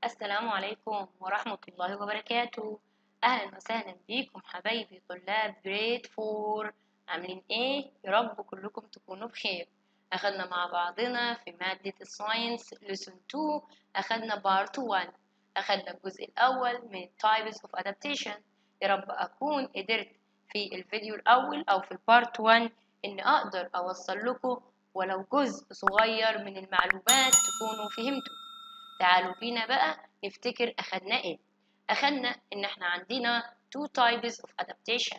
السلام عليكم ورحمة الله وبركاته أهلا وسهلا بيكم حبايبي طلاب جريد فور عاملين إيه؟ يا رب كلكم تكونوا بخير أخدنا مع بعضنا في مادة الساينس لسون 2 أخدنا بارت 1 أخدنا الجزء الأول من types of adaptation يا رب أكون قدرت في الفيديو الأول أو في البارت 1 إن أقدر أوصل لكم ولو جزء صغير من المعلومات تكونوا فهمتوا تعالوا بينا بقى نفتكر أخدنا إيه أخدنا إن إحنا عندنا two types of adaptation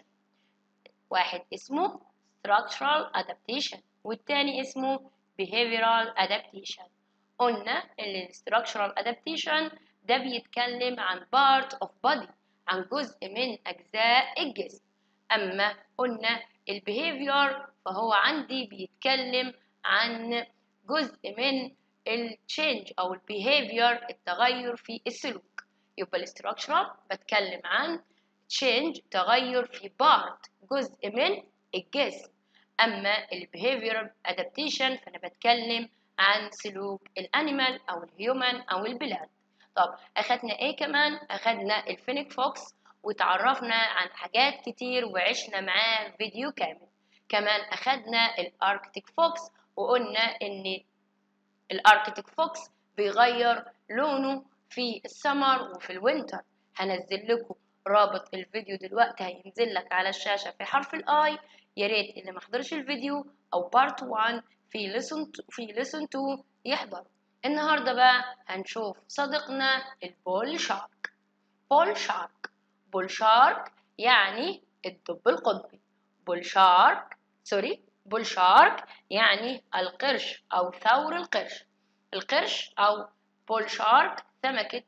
واحد اسمه structural adaptation والتاني اسمه behavioral adaptation قلنا إن structural adaptation ده بيتكلم عن part of body عن جزء من أجزاء الجسم أما قلنا البيهيفير فهو عندي بيتكلم عن جزء من التشينج او البيهيفير التغير في السلوك يبقى الاستراكشرال بتكلم عن تشينج تغير في بارت جزء من الجسم اما البيهيفير ادابتيشن فانا بتكلم عن سلوك الانيمال او الهيومن او البلاد طب اخدنا ايه كمان اخدنا الفينيك فوكس وتعرفنا عن حاجات كتير وعشنا معاه فيديو كامل كمان اخدنا الاركتيك فوكس وقلنا ان الاركتيك فوكس بيغير لونه في السمر وفي الوينتر هنزل لكم رابط الفيديو دلوقتي هينزل لك على الشاشه في حرف الاي يا ريت اللي ما حضرش الفيديو او بارت 1 في ليسون في ليسون 2 يحضر النهارده بقى هنشوف صديقنا البول شارك بول شارك بول شارك يعني الدب القطبي بول شارك سوري بول شارك يعني القرش أو ثور القرش القرش أو بول شارك سمكة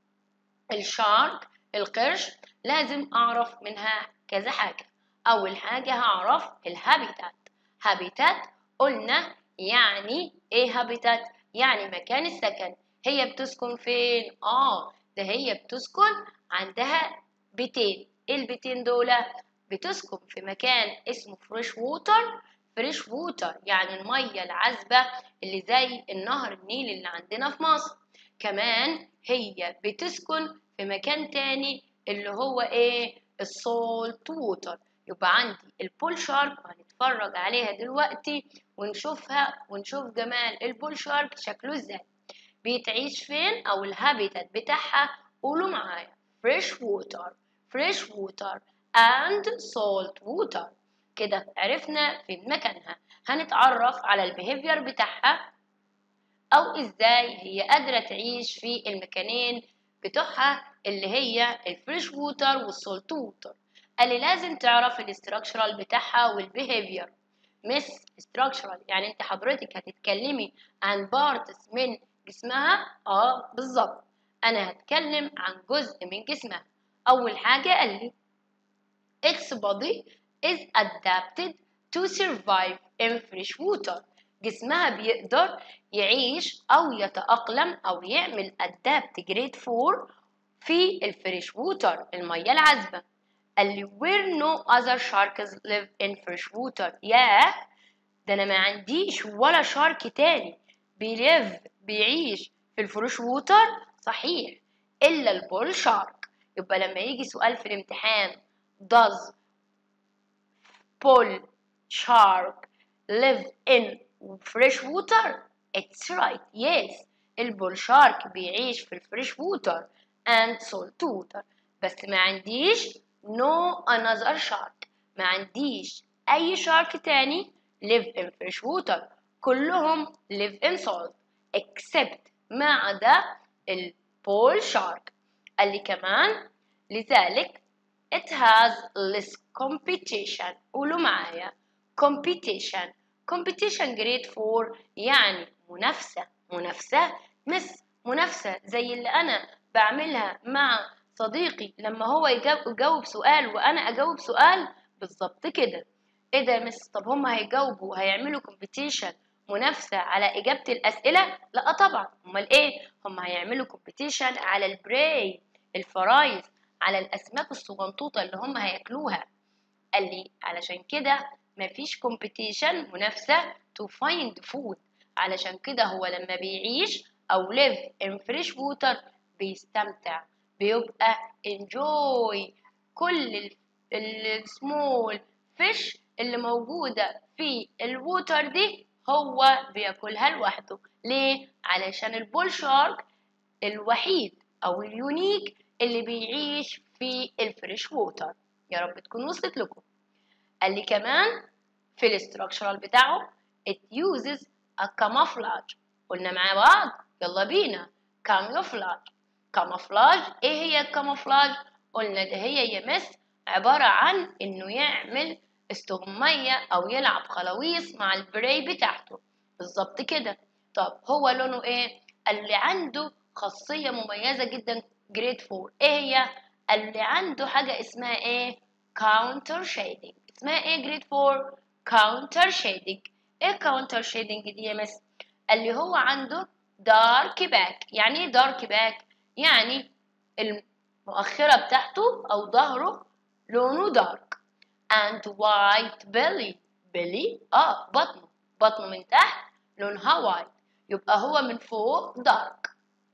الشارك القرش لازم أعرف منها كذا حاجة أول حاجة هعرف الهابيتات هابيتات قلنا يعني إيه هابيتات يعني مكان السكن هي بتسكن فين آه ده هي بتسكن عندها بيتين إيه البيتين دول بتسكن في مكان اسمه فريش ووتر فريش ووتر يعني المية العذبة اللي زي النهر النيل اللي عندنا في مصر كمان هي بتسكن في مكان تاني اللي هو ايه السولت ووتر يبقى عندي البول شارك وهنتفرج عليها دلوقتي ونشوفها ونشوف جمال البول شارك شكله ازاي بيتعيش فين او الهابيتات بتاعها قولوا معايا فريش ووتر فريش ووتر and salt water كده عرفنا فين مكانها هنتعرف على البيهيفير بتاعها او ازاي هي قادره تعيش في المكانين بتوعها اللي هي الفريش ووتر والسولت ووتر قال لي لازم تعرف الاستراكشرال بتاعها والبيهيفير مس استراكشرال يعني انت حضرتك هتتكلمي عن بارتس من جسمها اه بالظبط انا هتكلم عن جزء من جسمها اول حاجه قال لي its body is adapted to survive in fresh water جسمها بيقدر يعيش أو يتأقلم أو يعمل adapt grade 4 في الفريش ووتر المية العذبة قال لي where no other sharks live in fresh water ياه ده أنا ما عنديش ولا شارك تاني بيليف بيعيش في الفريش ووتر صحيح إلا البول شارك يبقى لما يجي سؤال في الامتحان does bull shark live in fresh water? It's right, yes. البول شارك بيعيش في الفريش ووتر and salt water بس ما عنديش no another shark ما عنديش أي شارك تاني live in fresh water كلهم live in salt except ما عدا البول شارك قال لي كمان لذلك it has less competition قولوا معايا competition competition grade 4 يعني منافسة منافسة مس منافسة زي اللي أنا بعملها مع صديقي لما هو يجاوب سؤال وأنا أجاوب سؤال بالظبط كده إيه ده يا مس طب هما هيجاوبوا هيعملوا competition منافسة على إجابة الأسئلة؟ لا طبعا أمال إيه؟ هما هيعملوا competition على البراي الفرايز على الأسماك الصغنطوطة اللي هم هياكلوها قال لي علشان كده مفيش competition منافسة to find food علشان كده هو لما بيعيش أو live in fresh water بيستمتع بيبقى enjoy كل السمول فيش اللي موجودة في الووتر دي هو بياكلها لوحده ليه؟ علشان البول شارك الوحيد أو اليونيك اللي بيعيش في الفريش ووتر يا رب تكون وصلت لكم قال لي كمان في الاستراكشرال بتاعه it uses a camouflage قلنا مع بعض يلا بينا camouflage camouflage ايه هي الكاموفلاج قلنا ده هي يمس عبارة عن انه يعمل استغمية او يلعب خلاويص مع البراي بتاعته بالظبط كده طب هو لونه ايه اللي عنده خاصية مميزة جدا جريد 4 ايه هي اللي عنده حاجة اسمها ايه counter shading اسمها ايه جريد 4 counter shading ايه counter shading دي يا مس اللي هو عنده دارك باك يعني ايه دارك باك يعني المؤخرة بتاعته او ظهره لونه دارك and white belly belly اه بطنه بطنه من تحت لونها وايت يبقى هو من فوق دارك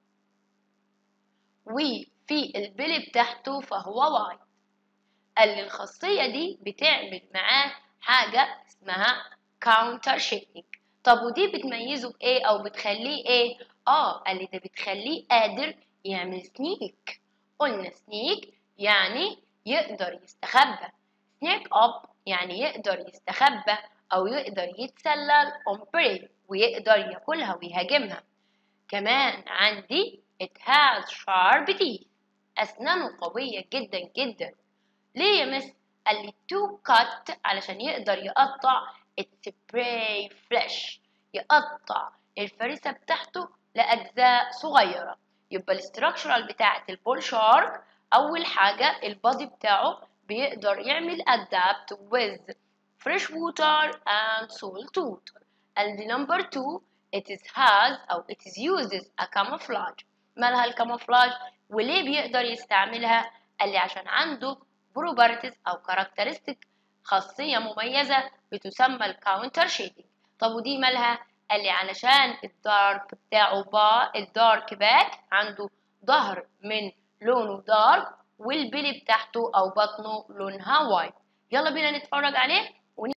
وفي البلي بتاعته فهو وايت قال لي الخاصية دي بتعمل معاه حاجة اسمها counter shading طب ودي بتميزه بإيه أو بتخليه إيه؟ آه قال لي ده بتخليه قادر يعمل سنيك قلنا سنيك يعني يقدر يستخبى سنيك أب يعني يقدر يستخبى أو يقدر يتسلل on prey ويقدر ياكلها ويهاجمها كمان عندي it has sharp teeth أسنانه قوية جدا جدا ليه يا مس؟ قال لي to cut علشان يقدر يقطع its prey flesh يقطع الفريسة بتاعته لأجزاء صغيرة يبقى الاستراكشرال بتاعة البول شارك أول حاجة البادي بتاعه بيقدر يعمل adapt with fresh water and salt water and number two it is has أو it is uses a camouflage مالها الكاموفلاج وليه بيقدر يستعملها قال لي عشان عنده بروبرتيز أو كاركترستيك خاصية مميزة بتسمى الكاونتر شيدنج طب ودي مالها قال لي علشان الدارك بتاعه با الدارك باك عنده ظهر من لونه دارك والبلي بتاعته أو بطنه لونها وايت يلا بينا نتفرج عليه ون...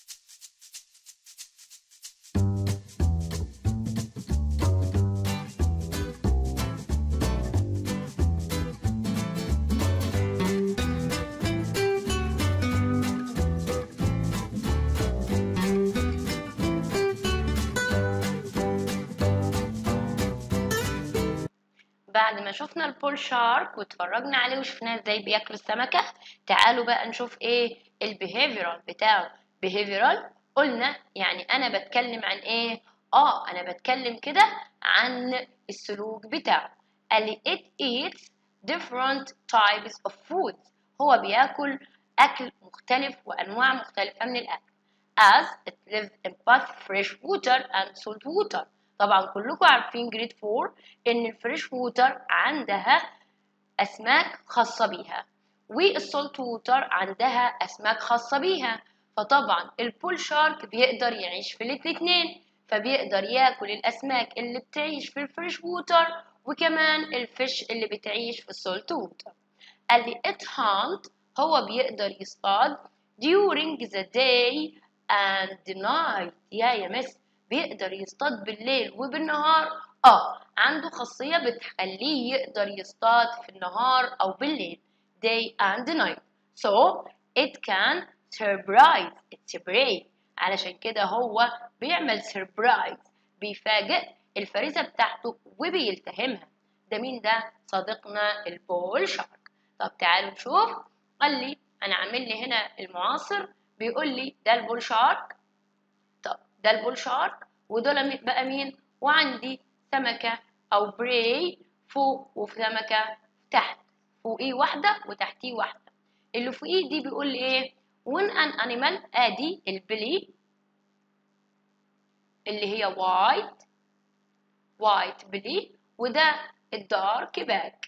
بعد ما شفنا البول شارك واتفرجنا عليه وشفناه ازاي بياكل السمكة تعالوا بقى نشوف ايه البيهيفيرال بتاعه بيهيفيرال قلنا يعني انا بتكلم عن ايه اه انا بتكلم كده عن السلوك بتاعه قال لي it eats different types of food هو بياكل اكل مختلف وانواع مختلفة من الاكل as it lives in both fresh water and salt water طبعا كلكم عارفين جريد 4 ان الفريش ووتر عندها اسماك خاصه بيها والسولت ووتر عندها اسماك خاصه بيها فطبعا البول شارك بيقدر يعيش في الاتنين فبيقدر ياكل الاسماك اللي بتعيش في الفريش ووتر وكمان الفيش اللي بتعيش في السولت ووتر قال لي it hunt هو بيقدر يصطاد during the day and the night يا يا مس بيقدر يصطاد بالليل وبالنهار اه عنده خاصية بتخليه يقدر يصطاد في النهار أو بالليل day and night so it can surprise its prey علشان كده هو بيعمل surprise بيفاجئ الفريسة بتاعته وبيلتهمها ده مين ده صديقنا البول شارك طب تعالوا نشوف قال لي انا عامل لي هنا المعاصر بيقول لي ده البول شارك طب ده البول شارك ودول بقى مين وعندي سمكة أو براي فوق وفي سمكة تحت فوقيه واحدة وتحتيه واحدة اللي فوقيه دي بيقول لي ايه when an animal ادي البلي اللي هي وايت وايت بلي وده الدارك باك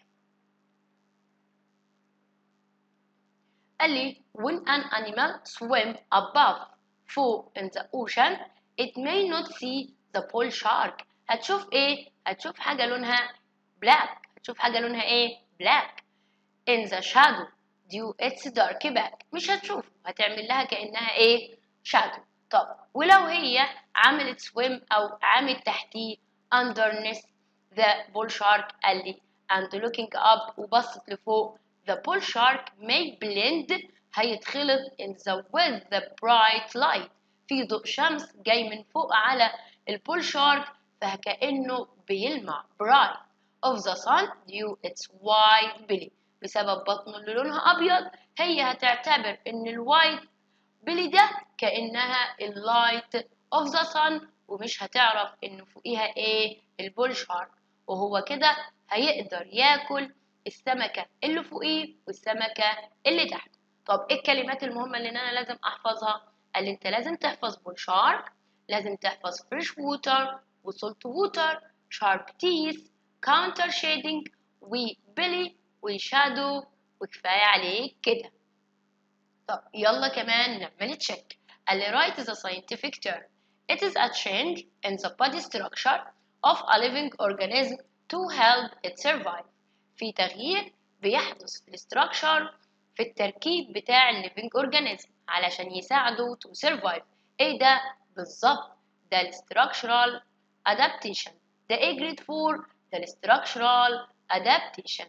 قال لي when an animal swim above فوق in the ocean it may not see the pole shark هتشوف ايه هتشوف حاجة لونها black هتشوف حاجة لونها ايه black in the shadow due its dark back مش هتشوف هتعمل لها كأنها ايه shadow طب ولو هي عملت swim أو عملت تحتيه underneath the bull shark قال لي and looking up وبصت لفوق the bull shark may blend هيتخلط in the with the bright light في ضوء شمس جاي من فوق على البول شارك فكأنه بيلمع bright of the sun due its white belly بسبب بطنه اللي لونها أبيض هي هتعتبر إن الوايت بيلي ده كأنها اللايت of the sun ومش هتعرف إن فوقيها إيه البول شارك وهو كده هيقدر ياكل السمكة اللي فوقيه والسمكة اللي تحت طب ايه الكلمات المهمة اللي انا لازم احفظها قال لي انت لازم تحفظ بول شارك لازم تحفظ فريش ووتر وسولت ووتر شارك تيث كاونتر شيدنج وبيلي وشادو وكفاية عليك كده طب يلا كمان نعمل تشيك قال لي write the scientific term it is a change in the body structure of a living organism to help it survive في تغيير بيحدث في الاستراكشر في التركيب بتاع الليفينج اورجانيزم علشان يساعده تو سرفايف ايه ده بالظبط ده الاستراكشرال ادابتيشن ده ايه جريد 4 ده الاستراكشرال ادابتيشن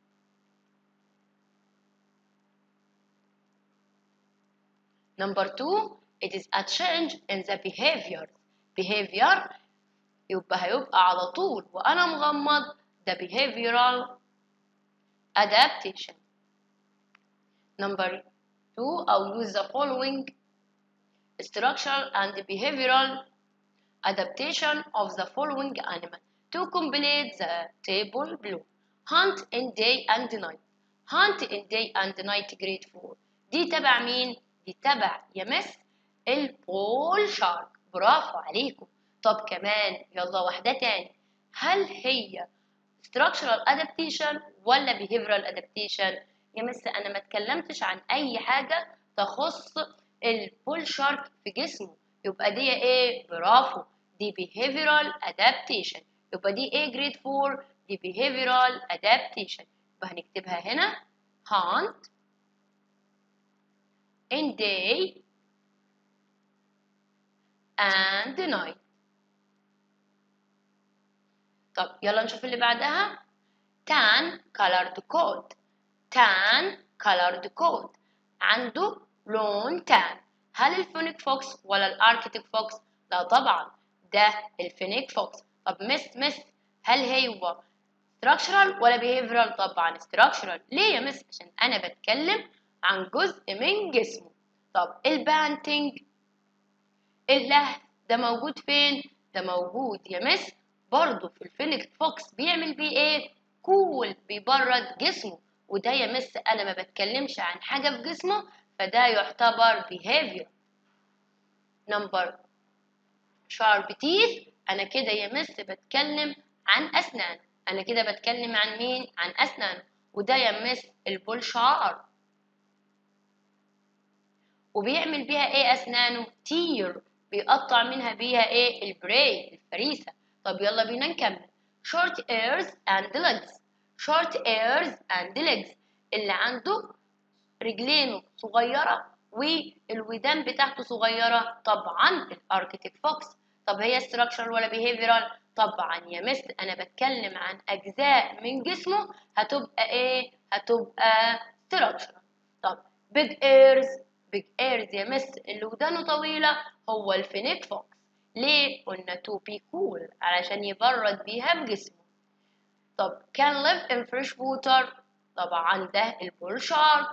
Number two, it is a change in the behavior. Behavior يبقى هيبقى على طول وأنا مغمض ده behavioral adaptation. Number two, I'll use the following structural and behavioral adaptation of the following animal to complete the table below. Hunt in day and night. Hunt in day and night grade 4. دي تبع مين؟ دي تبع يمس البول شارك برافو عليكم طب كمان يلا واحدة تاني هل هي structural adaptation ولا behavioral adaptation يا مس انا ما اتكلمتش عن اي حاجه تخص البول شارك في جسمه يبقى دي ايه برافو دي behavioral adaptation يبقى دي ايه جريد 4 دي behavioral adaptation يبقى هنكتبها هنا hunt in day and night طب يلا نشوف اللي بعدها tan colored coat tan colored coat عنده لون تان هل الفينيك فوكس ولا الاركتيك فوكس لا طبعا ده الفينيك فوكس طب مس مس هل هو structural ولا behavioral طبعا structural ليه يا مس عشان انا بتكلم عن جزء من جسمه طب البانتنج اللهث ده موجود فين ده موجود يا مس برضه في الفينيك فوكس بيعمل بيه ايه كول بيبرد جسمه وده يا مس انا ما بتكلمش عن حاجه في جسمه فده يعتبر behavior نمبر sharp teeth انا كده يا مس بتكلم عن اسنان انا كده بتكلم عن مين عن اسنان وده يا مس البول شعر وبيعمل بيها ايه اسنانه تير بيقطع منها بيها ايه البري الفريسه طب يلا بينا نكمل short ears and legs short ears and legs اللي عنده رجلينه صغيرة والودان بتاعته صغيرة طبعا الاركتيك فوكس طب هي structural ولا behavioral طبعا يا مس انا بتكلم عن اجزاء من جسمه هتبقى ايه هتبقى structural طب big ears big ears يا مس اللي ودانه طويلة هو الفينيك فوكس ليه قلنا to be cool علشان يبرد بيها بجسمه طب can live in fresh water طبعا ده البول شارك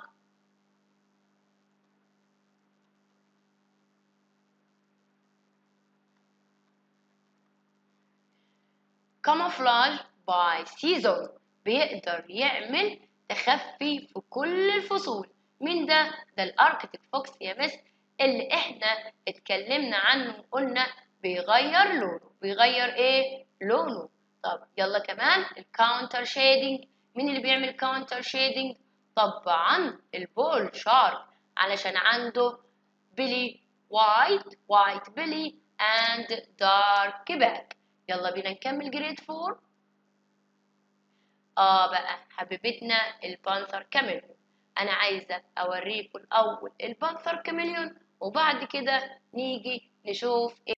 camouflage by season بيقدر يعمل تخفي في كل الفصول مين ده؟ ده الاركتيك فوكس يا مس اللي احنا اتكلمنا عنه وقلنا بيغير لونه بيغير ايه؟ لونه طب يلا كمان الكاونتر شيدنج مين اللي بيعمل كاونتر شيدنج؟ طبعا البول شارك علشان عنده بيلي وايت وايت بيلي اند دارك باك يلا بينا نكمل جريد 4 اه بقى حبيبتنا البانثر كاميليون انا عايزه اوريكم الاول البانثر كاميليون وبعد كده نيجي نشوف إيه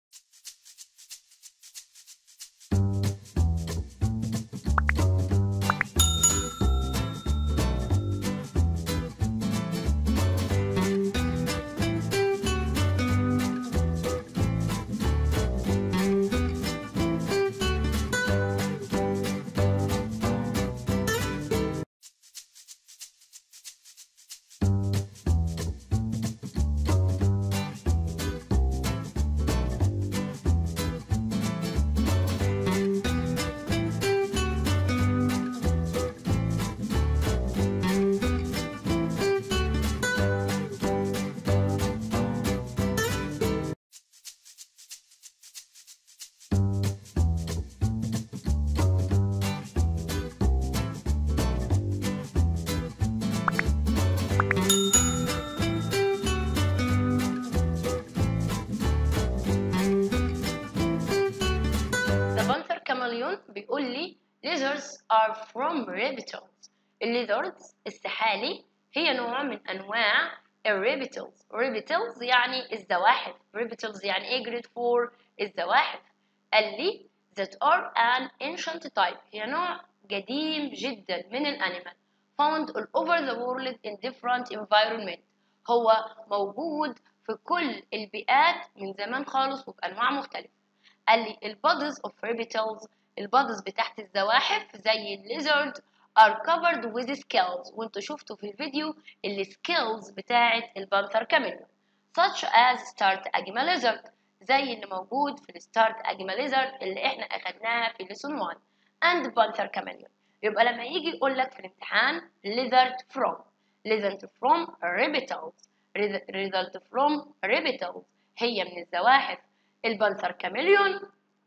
The Panther Chameleon بيقول لي lizards are from reptiles الليزردز السحالي هي نوع من أنواع الريبتلز reptiles يعني الزواحف reptiles يعني ايه grade 4 الزواحف قال لي that are an ancient type هي نوع قديم جدا من الأنيمال found all over the world in different environment هو موجود في كل البيئات من زمان خالص وبأنواع مختلفة قال لي البوديز اوف ريبتلز البوديز بتاعت الزواحف زي الليزرد are covered with scales وانتوا شفتوا في الفيديو السكيلز بتاعت البانثر كاميليون such as start agma lizard زي اللي موجود في الستارت اجما lizard اللي احنا اخدناها في lesson 1 and panther chameleon يبقى لما يجي يقول لك في الامتحان lizard from lizard from reptiles result from reptiles هي من الزواحف البانثر كاميليون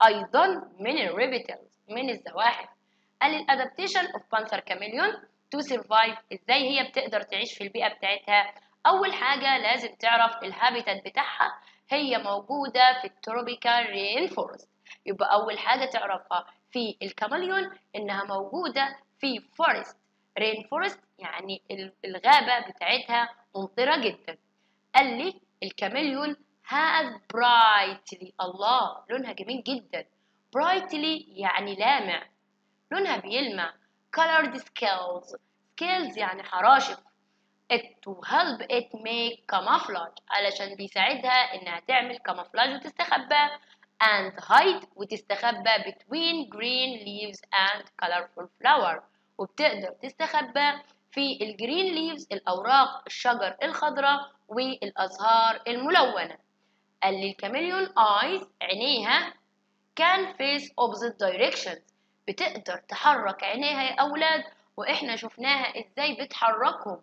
ايضا من الريبتلز من الزواحف قال الادابتيشن اوف بانثر كاميليون تو سرفايف ازاي هي بتقدر تعيش في البيئه بتاعتها اول حاجه لازم تعرف الهابيتات بتاعها هي موجوده في التروبيكال رين فورست يبقى اول حاجه تعرفها في الكاميليون انها موجوده في فورست رين فورست يعني الغابه بتاعتها ممطره جدا قال لي الكاميليون has brightly الله لونها جميل جدا brightly يعني لامع لونها بيلمع colored scales scales يعني حراشف it to help it make camouflage علشان بيساعدها انها تعمل camouflage وتستخبى and hide وتستخبى between green leaves and colorful flower وبتقدر تستخبى في الجرين ليفز الأوراق الشجر الخضراء والأزهار الملونة قال لي الكاميليون eyes عينيها can face opposite directions بتقدر تحرك عينيها يا أولاد وإحنا شفناها إزاي بتحركهم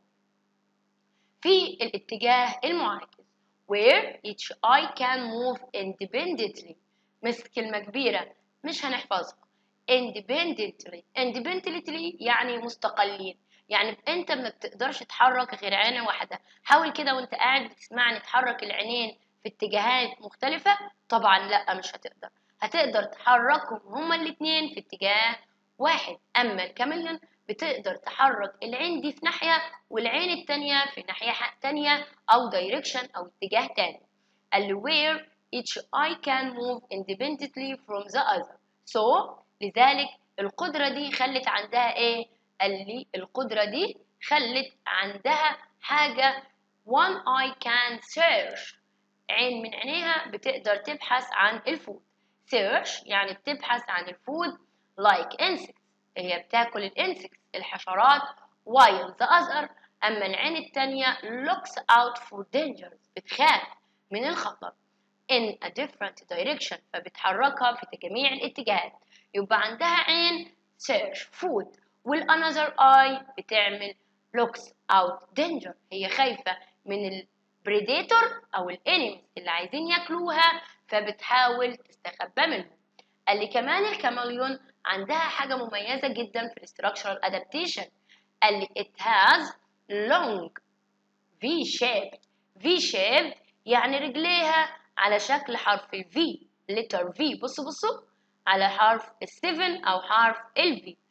في الاتجاه المعاكس where each eye can move independently مثل كلمة كبيرة مش هنحفظها independently independently يعني مستقلين يعني انت ما بتقدرش تحرك غير عين واحدة حاول كده وانت قاعد بتسمعني تحرك العينين في اتجاهات مختلفة طبعا لا مش هتقدر هتقدر تحركهم هما الاتنين في اتجاه واحد اما الكاميليون بتقدر تحرك العين دي في ناحية والعين التانية في ناحية تانية أو direction أو اتجاه تاني قال where each eye can move independently from the other so لذلك القدرة دي خلت عندها ايه؟ قال لي القدرة دي خلت عندها حاجة one eye can search عين من عينيها بتقدر تبحث عن الفود search يعني بتبحث عن الفود like insects هي بتاكل الانسكتس الحشرات while the other أما العين التانية looks out for dangers بتخاف من الخطر in a different direction فبتحركها في جميع الاتجاهات يبقى عندها عين search food والanother eye بتعمل looks out danger هي خايفة من البريديتور أو الانيمز اللي عايزين ياكلوها فبتحاول تستخبى منهم قال لي كمان الكاميليون عندها حاجة مميزة جدا في الاستراكشرال adaptation قال لي it has long V shaped V shaped يعني رجليها على شكل حرف ال V letter V بصوا بصوا على حرف ال 7 أو حرف ال V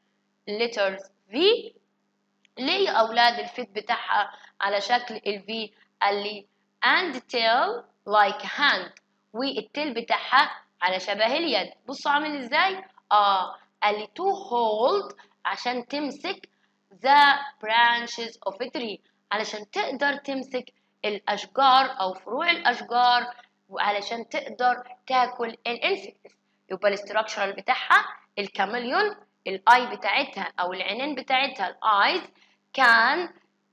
letters V ليه يا أولاد الفيت بتاعها على شكل ال V قال لي and tail like hand والتيل بتاعها على شبه اليد بصوا عامل ازاي اه قال لي to hold عشان تمسك the branches of a tree علشان تقدر تمسك الأشجار أو فروع الأشجار وعلشان تقدر تاكل الانسكتس يبقى الاستراكشرال بتاعها الكاميليون الاي بتاعتها او العينين بتاعتها الايز can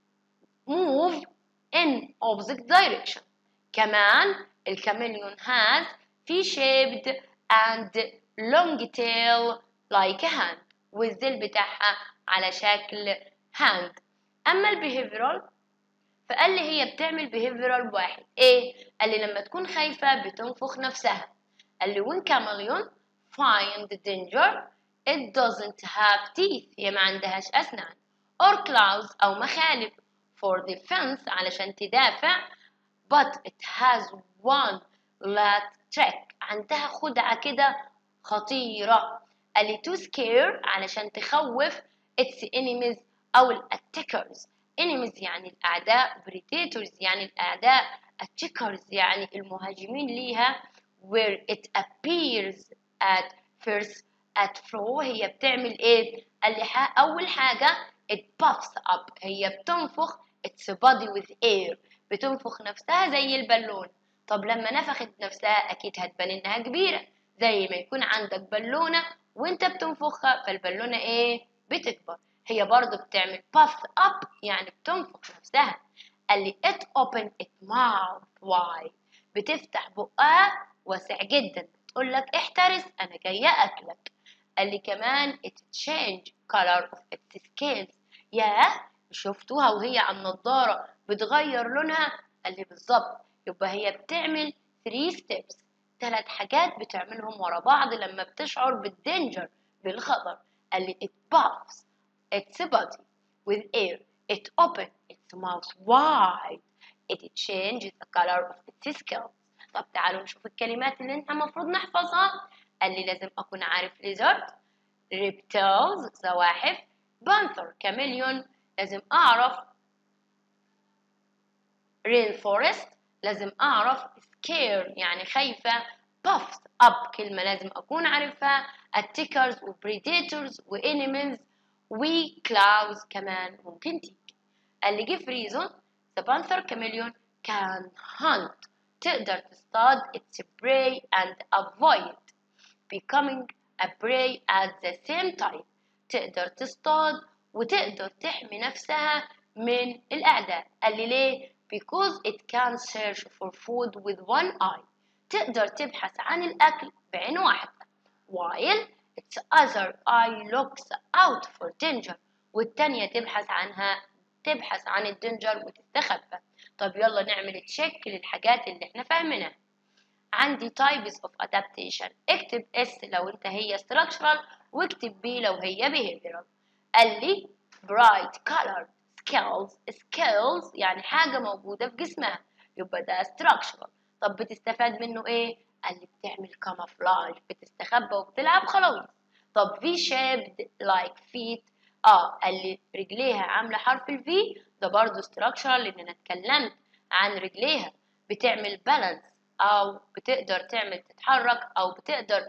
move in opposite direction كمان الكاميليون has في shaped and long tail like a hand والذيل بتاعها على شكل hand اما البيهيفيرال فقال لي هي بتعمل behavioral واحد ايه قال لي لما تكون خايفة بتنفخ نفسها قال لي when chameleon find danger it doesn't have teeth هي ما عندهاش أسنان or claws أو مخالب for defense علشان تدافع but it has one lat trick عندها خدعة كده خطيرة قال لي to scare علشان تخوف its enemies أو الاتكرز enemies يعني الأعداء predators يعني الأعداء attackers يعني المهاجمين ليها where it appears at first at flow هي بتعمل ايه؟ قال لي أول حاجة it puffs up هي بتنفخ its body with air بتنفخ نفسها زي البالون طب لما نفخت نفسها أكيد هتبان إنها كبيرة زي ما يكون عندك بالونة وانت بتنفخها فالبالونة ايه؟ بتكبر هي برضه بتعمل puff up يعني بتنفخ نفسها قال لي it open its mouth wide بتفتح بقها واسع جدا بتقول لك احترس انا جايه اكلك قال لي كمان it change color of its scales ياه شفتوها وهي على النضاره بتغير لونها قال لي بالظبط يبقى هي بتعمل 3 steps ثلاث حاجات بتعملهم ورا بعض لما بتشعر بالدينجر بالخطر قال لي it puffs its body with air. It opens its mouth wide. It changes the color of its scales. طب تعالوا نشوف الكلمات اللي انت المفروض نحفظها. قال لي لازم أكون عارف lizard, reptiles زواحف, panther chameleon لازم أعرف rainforest لازم أعرف scare يعني خايفة puffed up كلمة لازم أكون عارفها attackers و predators و enemies وكلاوز كمان ممكن تيجي قال لي give reason the panther chameleon can hunt تقدر تصطاد its prey and avoid becoming a prey at the same time تقدر تصطاد وتقدر تحمي نفسها من الأعداء قال لي ليه because it can search for food with one eye تقدر تبحث عن الأكل بعين واحدة while its other eye looks out for danger والتانية تبحث عنها تبحث عن الدنجر وتستخبى طب يلا نعمل تشيك للحاجات اللي احنا فاهمينها عندي types of adaptation اكتب S لو انت هي structural واكتب B لو هي behavioral قال لي bright colored skills skills يعني حاجة موجودة في جسمها يبقى ده structural طب بتستفاد منه ايه قال لي بتعمل كامافلاج بتستخبى وبتلعب خلاويص طب في shaped like feet اه قال لي رجليها عامله حرف الفي ده برضه structural لان اتكلمت عن رجليها بتعمل بالانس او بتقدر تعمل تتحرك او بتقدر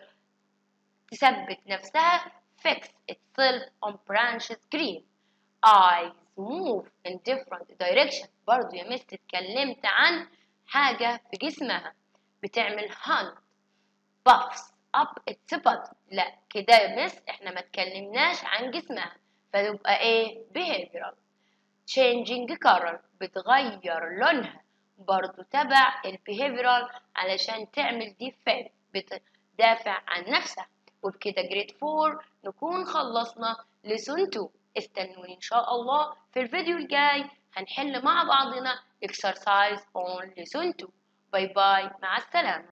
تثبت نفسها fix itself on branches green eyes move in different direction برضه يا مس اتكلمت عن حاجة في جسمها بتعمل hunt puffs up its body لا كده يا مس احنا ما اتكلمناش عن جسمها فيبقى ايه behavioral changing color بتغير لونها برضو تبع البيهيفيرال علشان تعمل defense بتدافع عن نفسها وبكده جريد 4 نكون خلصنا لسون 2 استنوني ان شاء الله في الفيديو الجاي هنحل مع بعضنا exercise on lesson 2 باي باي مع السلامة